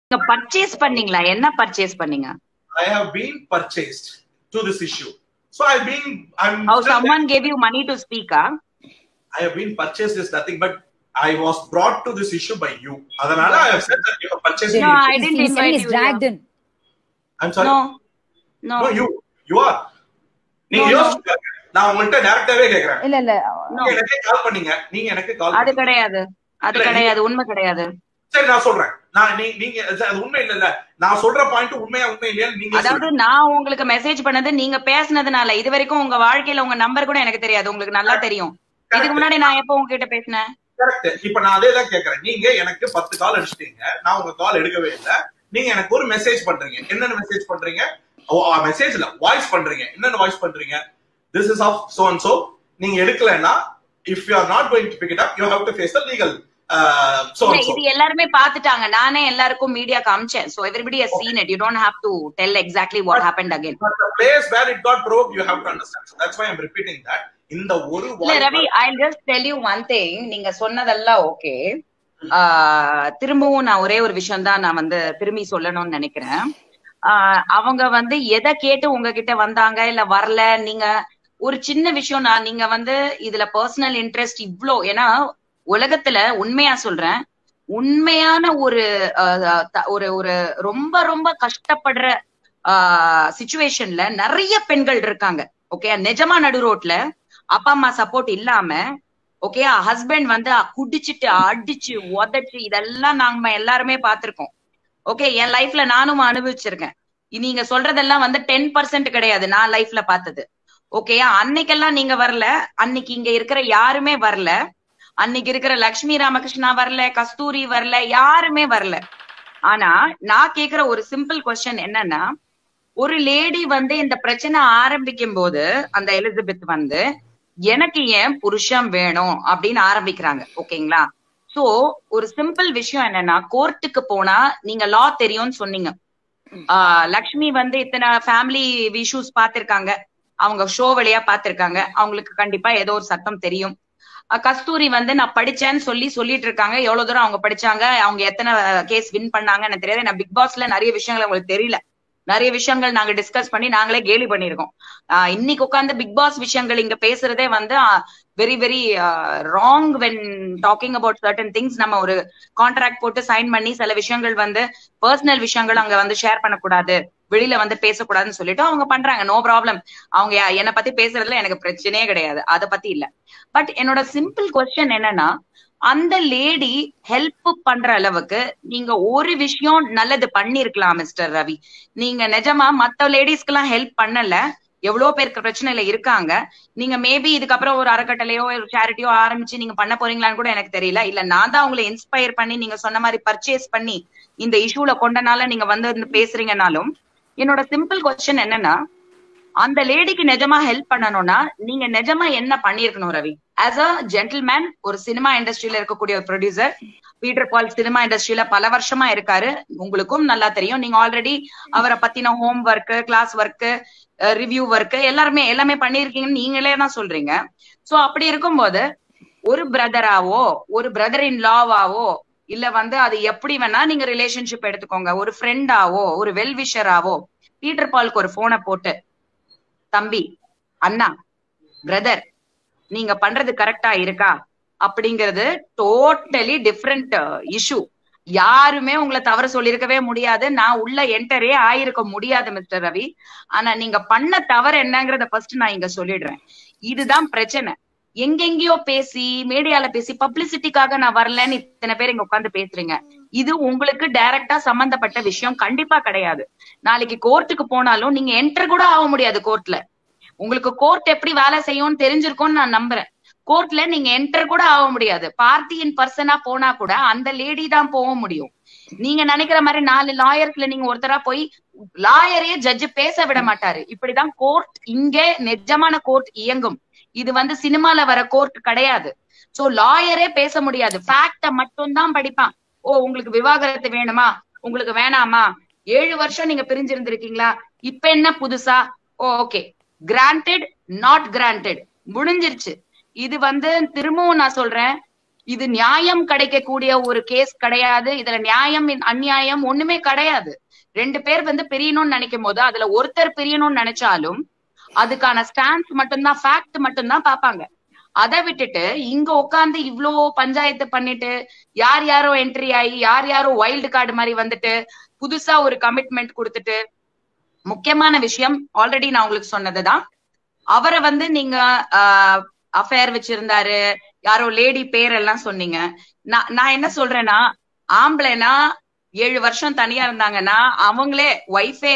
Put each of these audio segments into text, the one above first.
Purchase பண்ணீங்களா என்ன purchase பண்ணீங்க I have been purchased to this issue. So I've been, I'm, how still- someone gave you money to speak ah I have been purchased is nothing, but I was brought to this issue by you. Adhanala, I have said that you have purchased No, me. I He's- didn't he's saying invite he's you dragged here. in. I'm sorry. no no No, you, you are. நீங்க No, no. யோசிச்சு பாருங்க. நான் உங்கள்ட்ட டைரக்டாவே கேக்குறேன் இல்ல இல்ல no நீங்க எனக்கு கால் பண்ணீங்க நீங்க எனக்கு கால் அது கிடையாது அது இல்ல, கிடையாது உண்மை கிடையாது சரி நான் சொல்றேன் நான் நீ நீங்க அது உண்மை இல்ல இல்ல நான் சொல்ற பாயிண்ட் உண்மையா உண்மை இல்லையா நீங்க அதாவது நான் உங்களுக்கு மெசேஜ் பண்ணது நீங்க பேசுனதுனால இது வரைக்கும் உங்க வாழ்க்கையில உங்க நம்பர் கூட எனக்கு தெரியாது உங்களுக்கு நல்லா தெரியும் இதுக்கு முன்னாடி நான் எப்போ உங்ககிட்ட பேசினேன் கரெக்ட் இப்ப நான் அதே தான் கேக்குறேன் நீங்க எனக்கு பத்து கால் அடிச்சிட்டீங்க நான் உங்க கால் எடுக்கவே இல்ல நீங்க எனக்கு ஒரு மெசேஜ் பண்றீங்க என்னென்ன மெசேஜ் பண்றீங்க மெசேஜ்ல வாய்ஸ் பண்றீங்க என்னென்ன வாய்ஸ் பண்றீங்க this is off so and so நீங்க எடுக்கலைன்னா if you are not going to pick it up you have to face the legal so இல்ல, அண்ட் சோ இது எல்லாருமே பாத்துட்டாங்க நானே எல்லாருக்கும் மீடியா காமிச்சேன் so everybody has seen it you don't have to tell exactly what happened again But the place where it got broke, you have to understand. So that's why I'm repeating that. இந்த ஒரு இல்ல voice- Ravi I just tell you one thing நீங்க சொன்னதெல்லாம் okay திரும்பவும் நான் ஒரே ஒரு விஷயம் தான் நான் வந்து திரும்பி சொல்லணும்னு நினைக்கிறேன் ஆஹ் அவங்க வந்து எதை கேட்டு உங்ககிட்ட வந்தாங்க இல்ல வரல நீங்க ஒரு சின்ன விஷயம் நான் நீங்க வந்து இதுல பர்சனல் இன்ட்ரெஸ்ட் இவ்ளோ ஏன்னா உலகத்துல உண்மையா சொல்றேன் உண்மையான ஒரு ஆஹ் த- ஒரு ஒரு ரொம்ப ரொம்ப கஷ்டப்படுற சுச்சுவேஷன்ல நிறைய பெண்கள் இருக்காங்க ஓகே நிஜமா நடு ரோட்ல அப்பா அம்மா சப்போர்ட் இல்லாம ஓகே ஹஸ்பண்ட் வந்து குடிச்சிட்டு அடிச்சு உதச்சு இதெல்லாம் நாங்க எல்லாருமே பார்த்திருக்கோம் ஓகே என் லைஃப்ல நானும் அனுபவிச்சிருக்கேன் இ- நீங்க சொல்றதெல்லாம் வந்து டென் பர்சன்ட் கிடையாது நான் லைஃப்ல பார்த்தது ஓகேயா அன்னைக்கெல்லாம் நீங்க வரல அன்னைக்கு இங்க இருக்கிற யாருமே வரல அன்னைக்கு இருக்கிற லக்ஷ்மி ராமகிருஷ்ணா வரல கஸ்தூரி வரல யாருமே வரல ஆனா நான் கேக்குற ஒரு சிம்பிள் கொஸ்டின் என்னன்னா ஒரு லேடி வந்து இந்த பிரச்சனை ஆரம்பிக்கும் போது அந்த எலிசபெத் வந்து எனக்கு ஏன் புருஷன் வேணும் அப்படின்னு ஆரம்பிக்கிறாங்க ஓகேங்களா சோ ஒரு சிம்பிள் விஷயம் என்னன்னா கோர்ட்டுக்கு போனா நீங்க லா தெரியும்னு சொன்னீங்க ஆஹ் லக்ஷ்மி வந்து இத்தனை ஃபேமிலி இஷ்யூஸ் பார்த்திருக்காங்க அவங்க ஷோ வழியா பார்த்திருக்காங்க அவங்களுக்கு கண்டிப்பா ஏதோ ஒரு சட்டம் தெரியும் அஹ் கஸ்தூரி வந்து நான் படிச்சேன்னு சொல்லி சொல்லிட்டு இருக்காங்க எவ்வளவு தூரம் அவங்க படிச்சாங்க அவங்க எத்தனை கேஸ் வின் பண்ணாங்க எனக்கு தெரியாது நான் பிக் பாஸ்ல நிறைய விஷயங்கள் அவங்களுக்கு தெரியல நிறைய விஷயங்கள் நாங்க டிஸ்கஸ் பண்ணி நாங்களே கேலி பண்ணிருக்கோம் ஆஹ் இன்னைக்கு உட்கார்ந்து பிக் பாஸ் விஷயங்கள் இங்க பேசுறதே வந்து very very wrong when talking about certain things நம்ம ஒரு கான்ட்ராக்ட் போட்டு சைன் பண்ணி சில விஷயங்கள் வந்து பர்சனல் விஷயங்கள் அங்க வந்து ஷேர் பண்ணக்கூடாது வெளியில வந்து பேசக்கூடாதுன்னு சொல்லிட்டு அவங்க பண்றாங்க நோ ப்ராப்ளம் அவங்க என்னை பத்தி பேசுறதுல எனக்கு பிரச்சனையே கிடையாது அதை பத்தி இல்ல பட் என்னோட சிம்பிள் கொஸ்டின் என்னன்னா அந்த லேடி ஹெல்ப் பண்ற அளவுக்கு நீங்க ஒரு விஷயம் நல்லது பண்ணிருக்கலாம் மிஸ்டர் ரவி நீங்க நிஜமா மத்த லேடிஸ்க்கு எல்லாம் ஹெல்ப் பண்ணல எவ்வளவு பேருக்கு பிரச்சனையில இருக்காங்க நீங்க மேபி இதுக்கப்புறம் ஒரு அறக்கட்டளையோ ஒரு சேரிட்டியோ ஆரம்பிச்சு நீங்க பண்ண போறீங்களான்னு கூட எனக்கு தெரியல இல்ல நான் தான் உங்களை இன்ஸ்பயர் பண்ணி நீங்க சொன்ன மாதிரி பர்ச்சேஸ் பண்ணி இந்த இஷ்யூல கொண்டனால நீங்க வந்து வந்து பேசுறீங்கனாலும் என்னோட சிம்பிள் கொஸ்டின் என்னன்னா அந்த லேடிக்கு நிஜமா ஹெல்ப் பண்ணணும்னா நீங்க நிஜமா என்ன பண்ணிருக்கணும் ரவி ஆஸ் அ ஜென்டில்மேன் ஒரு சினிமா இண்டஸ்ட்ரியில இருக்கக்கூடிய ஒரு ப்ரொடியூசர் பீட்டர் பால் சினிமா இண்டஸ்ட்ரியில பல வருஷமா இருக்காரு உங்களுக்கும் நல்லா தெரியும் நீங்க ஆல்ரெடி அவரை பத்தின homework classwork review work எல்லாருமே எல்லாமே பண்ணிருக்கீங்கன்னு நீங்களே தான் சொல்றீங்க சோ அப்படி இருக்கும்போது ஒரு பிரதராவோ ஒரு பிரதர் இன் லாவாவோ இல்ல வந்து அது எப்படி வேணா நீங்க ரிலேஷன்ஷிப் எடுத்துக்கோங்க ஒரு ஃப்ரெண்டாவோ ஒரு வெல்விஷராவோ பீட்டர் பாலுக்கு ஒரு போனை போட்டு தம்பி அண்ணா பிரதர் நீங்க பண்றது கரெக்டா இருக்கா அப்படிங்கிறது டோட்டலி டிஃப்ரெண்ட் இஷ்யூ யாருமே உங்களை தவறு சொல்லியிருக்கவே முடியாது நான் உள்ள என்டரே ஆயிருக்க முடியாது மிஸ்டர் ரவி ஆனா நீங்க பண்ண தவறு என்னங்கறத ஃபர்ஸ்ட் நான் இங்க சொல்லிடுறேன் இதுதான் பிரச்சனை எங்கெங்கயோ பேசி மீடியால பேசி பப்ளிசிட்டிக்காக நான் வரலன்னு இத்தனை பேர் இங்க உட்கார்ந்து பேசுறீங்க இது உங்களுக்கு டைரக்டா சம்பந்தப்பட்ட விஷயம் கண்டிப்பா கிடையாது நாளைக்கு கோர்ட்டுக்கு போனாலும் நீங்க என்டர் கூட ஆக முடியாது கோர்ட்ல உங்களுக்கு கோர்ட் எப்படி வேலை செய்யும்னு தெரிஞ்சிருக்கும்னு நான் நம்புறேன் கோர்ட்ல நீங்க என்டர் கூட ஆக முடியாது பார்ட்டி இன் பர்சனா போனா கூட அந்த லேடி தான் போக முடியும் நீங்க நினைக்கிற மாதிரி நாலு லாயர்ஸ்ல நீங்க ஒருத்தரா போய் லாயரே ஜட்ஜ் பேச விட மாட்டாரு இப்படிதான் கோர்ட் இங்கே நிஜமான கோர்ட் இயங்கும் இது வந்து சினிமால வர கோர்ட் கிடையாது சோ லாயரே பேச முடியாது ஃபேக்ட மட்டும் தான் படிப்பான் ஓ உங்களுக்கு விவாகரத்து வேணுமா உங்களுக்கு வேணாமா ஏழு வருஷம் நீங்க பிரிஞ்சிருந்திருக்கீங்களா இப்ப என்ன புதுசா oh okay granted not granted முடிஞ்சிருச்சு இது வந்து திரும்பவும் நான் சொல்றேன் இது நியாயம் கிடைக்கக்கூடிய ஒரு கேஸ் கிடையாது இதுல நியாயம் அநியாயம் ஒண்ணுமே கிடையாது ரெண்டு பேர் வந்து பிரியணும்னு நினைக்கும் போது அதுல ஒருத்தர் பிரியணும்னு நினைச்சாலும் அதுக்கான ஸ்டான்ஸ் மட்டும்தான் ஃபேக்ட் மட்டும்தான் பாப்பாங்க அதை விட்டுட்டு இங்க உட்காந்து இவ்ளோ பஞ்சாயத்து பண்ணிட்டு யார் யாரோ என்ட்ரி ஆகி யார் யாரோ வைல்டு கார்டு மாதிரி வந்துட்டு புதுசா ஒரு கமிட்மெண்ட் கொடுத்துட்டு முக்கியமான விஷயம் ஆல்ரெடி நான் உங்களுக்கு சொன்னதுதான் அவரை வந்து நீங்க அஃபேர் வச்சிருந்தாரு யாரோ லேடி பேர் எல்லாம் சொன்னீங்க நான் நான் என்ன சொல்றேன்னா ஆம்பளைனா ஏழு வருஷம் தனியா இருந்தாங்கன்னா அவங்களே ஒய்ஃபே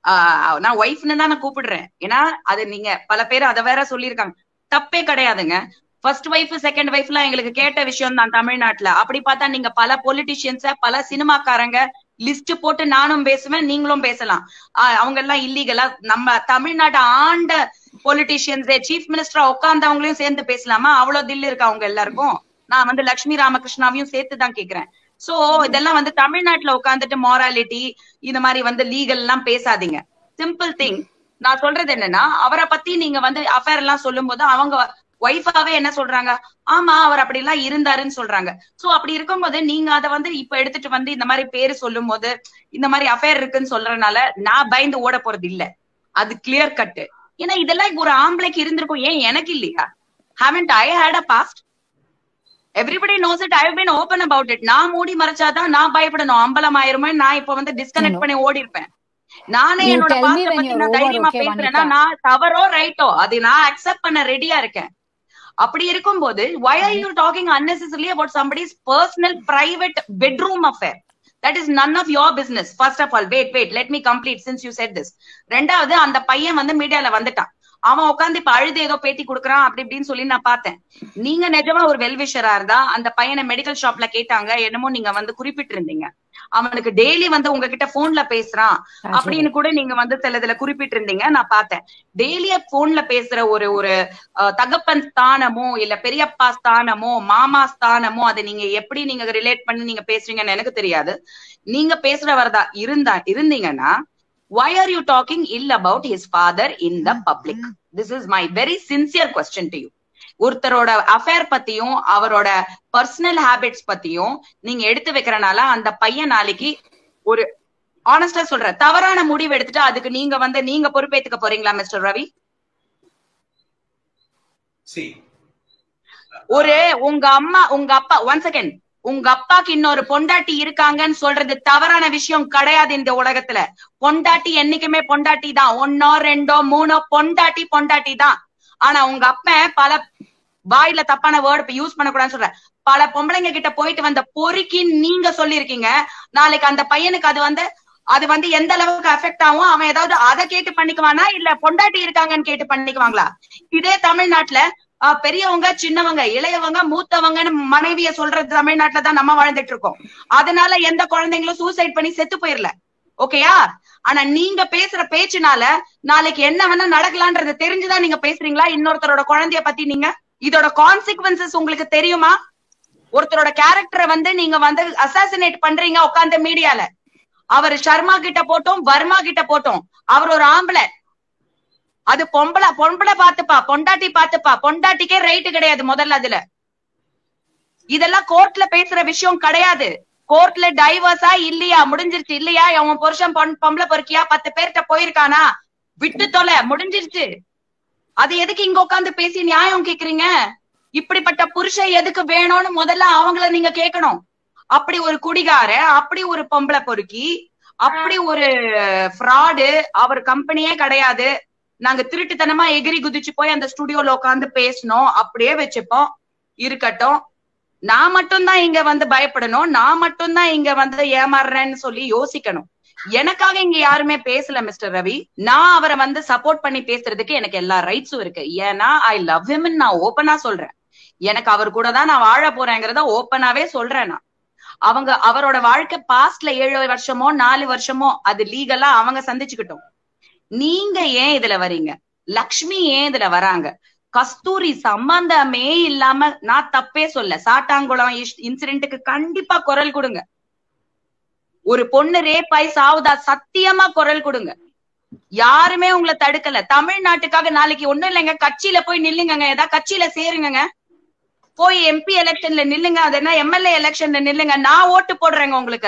நான் ஒய்ஃப்னு தான் நான் கூப்பிடுறேன் ஏன்னா அது நீங்க பல பேர் அதை வேற சொல்லியிருக்காங்க தப்பே கிடையாதுங்க ஃபர்ஸ்ட் ஒய்ஃப் செகண்ட் ஒய்ஃப் எல்லாம் எங்களுக்கு கேட்ட விஷயம் தான் தமிழ்நாட்டுல அப்படி பார்த்தா நீங்க பல பொலிட்டிஷியன்ஸ பல சினிமாக்காரங்க லிஸ்ட் போட்டு நானும் பேசுவேன் நீங்களும் பேசலாம் அவங்க எல்லாம் இல்லீகலா நம்ம தமிழ்நாட்டை ஆண்ட பொலிட்டிஷியன்ஸே சீஃப் மினிஸ்டரா உட்கார்ந்தவங்களையும் சேர்ந்து பேசலாமா அவ்வளவு தில்லு இருக்கா அவங்க எல்லாருக்கும் நான் வந்து லட்சுமி ராமகிருஷ்ணாவையும் சேர்த்து தான் கேக்குறேன் சோ இதெல்லாம் வந்து தமிழ்நாட்டுல உட்காந்துட்டு மாராலிட்டி இந்த மாதிரி வந்து லீகல் எல்லாம் பேசாதீங்க சிம்பிள் திங் நான் சொல்றது என்னன்னா அவரை பத்தி நீங்க வந்து அஃபேர் எல்லாம் சொல்லும் போது அவங்க ஒய்ஃபாவே என்ன சொல்றாங்க ஆமா அவர் அப்படி எல்லாம் இருந்தாருன்னு சொல்றாங்க சோ அப்படி இருக்கும்போது நீங்க அதை வந்து இப்ப எடுத்துட்டு வந்து இந்த மாதிரி பேரு சொல்லும் போது இந்த மாதிரி அஃபேர் இருக்குன்னு சொல்றதுனால நான் பயந்து ஓட போறது இல்ல அது கிளியர் கட்டு ஏன்னா இதெல்லாம் ஒரு ஆம்பளைக்கு இருந்திருக்கும் ஏன் எனக்கு இல்லையா haven't I had a past everybody knows it I been open about it நான் மூடி மறைச்சாதான் நான் பயப்படணும் அம்பலம் ஆயிருமே நான் இப்ப வந்து டிஸ்கனெக்ட் பண்ணி ஓடி இருப்பேன் நானே என்னோட பாஸ்ட பத்தி நான் தைரியமா பேசுறேன்னா நான் தவறோ ரைட்டோ அது நான் அக்செப்ட் பண்ண ரெடியா இருக்கேன் அப்படி இருக்கும்போது why are you talking unnecessarily about somebody's personal private bedroom affair that is none of your business first of all wait wait let me complete since you said this ரெண்டாவது அந்த பையன் வந்து மீடியால வந்துட்டான் அவன் உட்காந்து இப்ப அழுது ஏதோ பேட்டி கொடுக்குறான் அப்படி இப்படின்னு சொல்லி நான் பார்த்தேன் நீங்க நிஜமா ஒரு வெல்விஷரா இருந்தா அந்த பையனை மெடிக்கல் ஷாப்ல கேட்டாங்க என்னமோ நீங்க வந்து குறிப்பிட்டு இருந்தீங்க அவனுக்கு டெய்லி வந்து உங்ககிட்ட போன்ல பேசுறான் அப்படின்னு கூட நீங்க வந்து சிலதுல குறிப்பிட்டு இருந்தீங்க நான் பார்த்தேன் டெய்லிய போன்ல பேசுற ஒரு ஒரு தகப்பன் ஸ்தானமோ இல்ல பெரியப்பா ஸ்தானமோ மாமா ஸ்தானமோ அதை நீங்க எப்படி நீங்க ரிலேட் பண்ணி நீங்க பேசுறீங்கன்னு எனக்கு தெரியாது நீங்க பேசுறவர்தா இருந்தா இருந்தீங்கன்னா why are you talking ill about his father in the public this is my very sincere question to you ஒருத்தரோட அஃபேர் பத்தியும் அவரோட பர்சனல் ஹேபிட்ஸ் பத்தியும் நீங்க எடுத்து வைக்கிறனால அந்த பையன் நாளைக்கு ஒரு ஆனஸ்டா சொல்ற தவறான முடிவு எடுத்துட்டு அதுக்கு நீங்க வந்து நீங்க பொறுப்பேத்துக்க போறீங்களா மிஸ்டர் ரவி ஒரு உங்க அம்மா உங்க அப்பா ஒன் செகண்ட் உங்க அப்பாக்கு இன்னொரு பொண்டாட்டி இருக்காங்கன்னு சொல்றது தவறான விஷயம் கிடையாது இந்த உலகத்துல பொண்டாட்டி என்னைக்குமே பொண்டாட்டி தான் ஒன்னோ ரெண்டோ மூணோ பொண்டாட்டி பொண்டாட்டி தான் ஆனா உங்க அப்ப பல வாயில தப்பான வேர்டு யூஸ் பண்ணக்கூடாதுன்னு சொல்ற பல பொம்பளைங்க கிட்ட போயிட்டு வந்த பொறுக்கின்னு நீங்க சொல்லிருக்கீங்க நாளைக்கு அந்த பையனுக்கு அது வந்து அது வந்து எந்த அளவுக்கு அஃபெக்ட் ஆகும் அவன் ஏதாவது அதை கேட்டு பண்ணிக்குவானா இல்ல பொண்டாட்டி இருக்காங்கன்னு கேட்டு பண்ணிக்குவாங்களா இதே தமிழ்நாட்டுல பெரியவங்க சின்னவங்க இளையவங்க மூத்தவங்கன்னு மனைவிய சொல்றது தமிழ்நாட்டுல தான் நம்ம வாழ்ந்துட்டு இருக்கோம் அதனால எந்த குழந்தைங்களும் சூசைட் பண்ணி செத்து போயிரல ஓகேயா ஆனா நீங்க பேசுற பேச்சுனால நாளைக்கு என்ன வேணா நடக்கலான்றது தெரிஞ்சுதான் நீங்க பேசுறீங்களா இன்னொருத்தரோட குழந்தைய பத்தி நீங்க இதோட கான்சிக்வன்சஸ் உங்களுக்கு தெரியுமா ஒருத்தரோட கேரக்டரை வந்து நீங்க வந்து அசாசினேட் பண்றீங்க உட்காந்து மீடியால அவர் சர்மா கிட்ட போட்டோம் வர்மா கிட்ட போட்டோம் அவர் ஒரு ஆம்பளை அது பொம்பளை பொம்பளை பாத்துப்பா பொண்டாட்டி பாத்துப்பா பொண்டாட்டிக்கே ரைட்டு கிடையாது முதல்ல அதுல இதெல்லாம் கோர்ட்ல பேசுற விஷயம் கிடையாது கோர்ட்ல டைவர்ஸா இல்லையா முடிஞ்சிருச்சு இல்லையா அவன் புருஷன் பொம்பளை பொறுக்கியா பத்து பேர்கிட்ட போயிருக்கானா விட்டு தொலை முடிஞ்சிருச்சு அது எதுக்கு இங்க உட்காந்து பேசி நியாயம் கேக்குறீங்க இப்படிப்பட்ட புருஷன் எதுக்கு வேணும்னு முதல்ல அவங்கள நீங்க கேட்கணும் அப்படி ஒரு குடிகார அப்படி ஒரு பொம்பளை பொறுக்கி அப்படி ஒரு ஃப்ராடு அவர் கம்பெனியே கிடையாது நாங்க திருட்டுத்தனமா எகிரி குதிச்சு போய் அந்த ஸ்டுடியோல உட்காந்து பேசணும் அப்படியே வச்சுப்போம் இருக்கட்டும் நான் மட்டும்தான் இங்க வந்து பயப்படணும் நான் மட்டும்தான் இங்க வந்து ஏமாறுறேன்னு சொல்லி யோசிக்கணும் எனக்காக இங்க யாருமே பேசல மிஸ்டர் ரவி நான் அவரை வந்து சப்போர்ட் பண்ணி பேசுறதுக்கு எனக்கு எல்லா ரைட்ஸும் இருக்கு ஏன்னா ஐ லவ் ஹிம் நான் ஓப்பனா சொல்றேன் எனக்கு அவர் கூட தான் நான் வாழ போறேங்கிறத ஓப்பனாவே சொல்றேன் நான் அவங்க அவரோட வாழ்க்கை பாஸ்ட்ல ஏழு வருஷமோ நாலு வருஷமோ அது லீகலா அவங்க சந்திச்சுக்கிட்டோம் நீங்க ஏன் இதுல வரீங்க லக்ஷ்மி ஏன் இதுல வராங்க கஸ்தூரி சம்பந்தமே இல்லாம நான் தப்பே சொல்ல சாட்டாங்குளம் இன்சிடென்ட்டுக்கு கண்டிப்பா குரல் கொடுங்க ஒரு பொண்ணு ரேப்பாய் சாவுதா சத்தியமா குரல் கொடுங்க யாருமே உங்களை தடுக்கல தமிழ்நாட்டுக்காக நாளைக்கு ஒண்ணும் இல்லைங்க கட்சியில போய் நில்லுங்க ஏதாவது கட்சியில சேருங்க போய் எம்பி எலெக்ஷன்ல நில்லுங்க அது என்ன எம்எல்ஏ எலெக்ஷன்ல நில்லுங்க நான் ஓட்டு போடுறேங்க உங்களுக்கு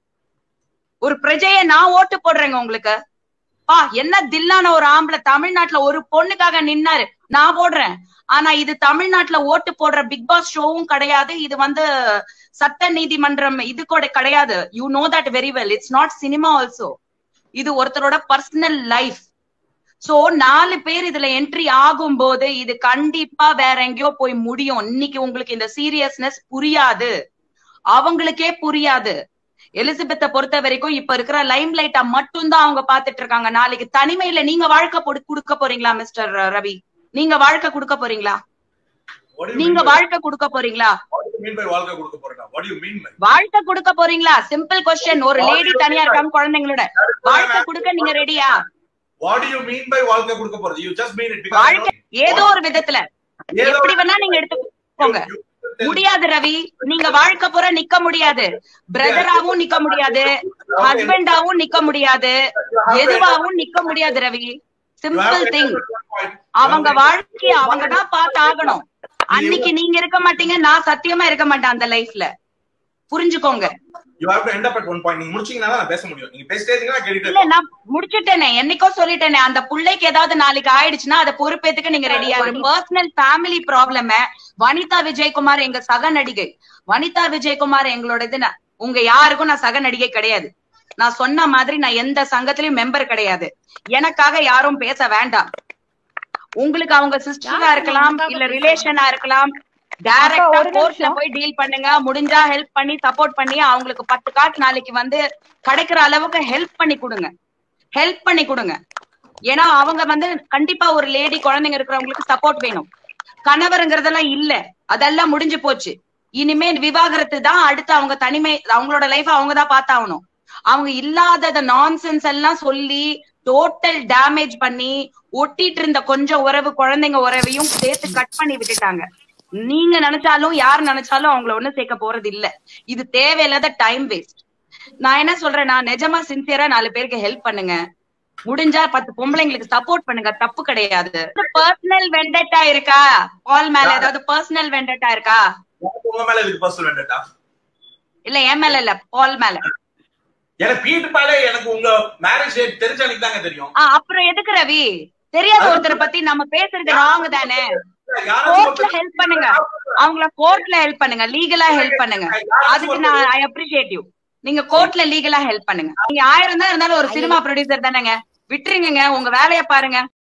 ஒரு பிரஜைய நான் ஓட்டு போடுறேங்க உங்களுக்கு பா என்ன தில்லான ஒரு ஆம்பளை தமிழ்நாட்டுல ஒரு பொண்ணுக்காக நின்னாரு நான் போடுறேன் ஆனா இது தமிழ்நாட்டுல ஓட்டு போடுற பிக் பாஸ் ஷோவும் கிடையாது இது வந்து சட்ட நீதிமன்றம் இது கூட கிடையாது you know that very well it's not cinema also இது ஒருத்தரோட பர்சனல் லைஃப் சோ நாலு பேர் இதுல என்ட்ரி ஆகும் போது இது கண்டிப்பா வேற எங்கேயோ போய் முடியும் இன்னைக்கு உங்களுக்கு இந்த சீரியஸ்னஸ் புரியாது அவங்களுக்கே புரியாது எலிசபெத்தை பொறுத்த வரைக்கும் இப்ப இருக்கிற லைம் லைட்டா மட்டும்தான் அவங்க பாத்துட்டு இருக்காங்க நாளைக்கு தனிமையில நீங்க வாழ்க்கை பொடு- கொடுக்க போறீங்களா மிஸ்டர் ரவி நீங்க வாழ்க்கை கொடுக்க போறீங்களா What do you நீங்க mean by- வாழ்க்கை கொடுக்க போறீங்களா what do you mean by வாழ்க்கை கொடுக்க போறேன் What do you mean by? வாழ்க்கை கொடுக்க போறீங்களா சிம்பிள் கொஸ்டின் ஒரு லேடி தனியா இருக்காங்க குழந்தைங்களோட வாழ்க்கை கொடுக்க நீங்க ரெடியா What do you mean by வாழ்க்கை கொடுக்க போறது? You just mean it because வாழ்க்கை ஏதோ ஒரு விதத்துல ஏதோ எப்படி வேணா நீங்க எடுத்துக்கோங்க You- you tell me. முடியாது ரவி நீங்க வாழ்க்கை பூரா நிக்க முடியாது பிரதராவும் நிக்க முடியாது ஹஸ்பண்டாவும் நிக்க முடியாது எதுவாவும் நிக்க முடியாது Ravi You have simple to thing interpret one point. அவங்க வாழ்க்கைய அவங்க தான் பார்த்து ஆகணும் அன்னைக்கு நீங்க இருக்க மாட்டீங்க நான் சத்தியமா இருக்க மாட்டேன் அந்த லைஃப்ல புரிஞ்சுக்கோங்க You have to end up at one point. நீங்க முடிச்சீங்கன்னா தான் நான் பேச முடியும். நீங்க பேசிட்டே இருந்தீங்கன்னா நான் கேட்டுட்டே இல்ல நான் முடிச்சிட்டேனே என்னைக்கோ சொல்லிட்டேனே அந்த புள்ளைக்கு ஏதாவது நாளைக்கு ஆயிடுச்சுன்னா அதை பொறுப்பேத்துக்க நீங்க ரெடியா ஒரு personal family problem Vanitha Vijayakumar எங்க சக நடிகை வனிதா விஜயகுமார் எங்களோட இது நான்- உங்க யாருக்கும் நான் சக நடிகை கிடையாது நான் சொன்ன மாதிரி நான் எந்த சங்கத்திலயும் மெம்பர் கிடையாது எனக்காக யாரும் பேச வேண்டாம் உங்களுக்கு அவங்க சிஸ்டரா இருக்கலாம் இல்ல ரிலேஷனா இருக்கலாம் டைரக்டா ஒரு கோர்ட்ல நிமிஷம். போய் டீல் பண்ணுங்க முடிஞ்சா ஹெல்ப் பண்ணி சப்போர்ட் பண்ணி அவங்களுக்கு பத்து காசு நாளைக்கு வந்து கிடைக்கிற அளவுக்கு ஹெல்ப் பண்ணி கொடுங்க ஹெல்ப் பண்ணி கொடுங்க ஏன்னா அவங்க வந்து கண்டிப்பா ஒரு லேடி குழந்தைங்க இருக்கிறவங்களுக்கு சப்போர்ட் வேணும் கணவருங்கிறதெல்லாம் இல்ல அதெல்லாம் முடிஞ்சு போச்சு இனிமே விவாகரத்து தான் அடுத்து அவங்க தனிமை அவங்களோட லைஃப் அவங்க தான் பார்த்தாகணும் அவங்க இல்லாதத நான்சென்ஸ் எல்லாம் சொல்லி டோட்டல் டேமேஜ் பண்ணி ஒட்டிட்டு இருந்த கொஞ்சம் உறவு குழந்தைங்க உறவையும் சேர்த்து கட் பண்ணி விட்டுட்டாங்க நீங்க நினைச்சாலும் யார் நினைச்சாலும் அவங்கள ஒண்ணு சேர்க்க போறது இல்ல இது தேவையில்லாத டைம் வேஸ்ட் நான் என்ன சொல்றேன் நான் நிஜமா சின்சியரா நாலு பேருக்கு ஹெல்ப் பண்ணுங்க முடிஞ்சா பத்து பொம்பளைங்களுக்கு சப்போர்ட் பண்ணுங்க தப்பு கிடையாது பர்சனல் வெண்டட்டா இருக்கா பால் மேல ஏதாவது பர்சனல் வெண்டட்டா இருக்கா எனக்கு உங்க மேல இதுக்கு பர்சனல் வேண்டட்டா இல்ல என் மேல இல்ல பால் மேல எனக்கு வீட்டு மேல எனக்கு உங்க மேரேஜ் டேட் தெரிஞ்ச அன்னைக்கு தாங்க தெரியும் ஆ, அப்புறம் எதுக்கு ரவி தெரியாத ஒருத்தரை பத்தி நம்ம பேசுறது ராங் தானே யாராச்சும் கோர்ட்ல ஒருத்தர் ஹெல்ப் பண்ணுங்க அவங்கள கோர்ட்ல ஹெல்ப் பண்ணுங்க லீகலா ஹெல்ப் பண்ணுங்க அதுக்கு நான் ஐ அப்ரிஷியேட் யூ நீங்க கோர்ட்ல லீகலா ஹெல்ப் பண்ணுங்க நீங்க ஆயிரம் தான் இருந்தாலும் ஒரு சினிமா ப்ரொடியூசர் தானேங்க விட்டுருங்க உங்க வேலைய பாருங்க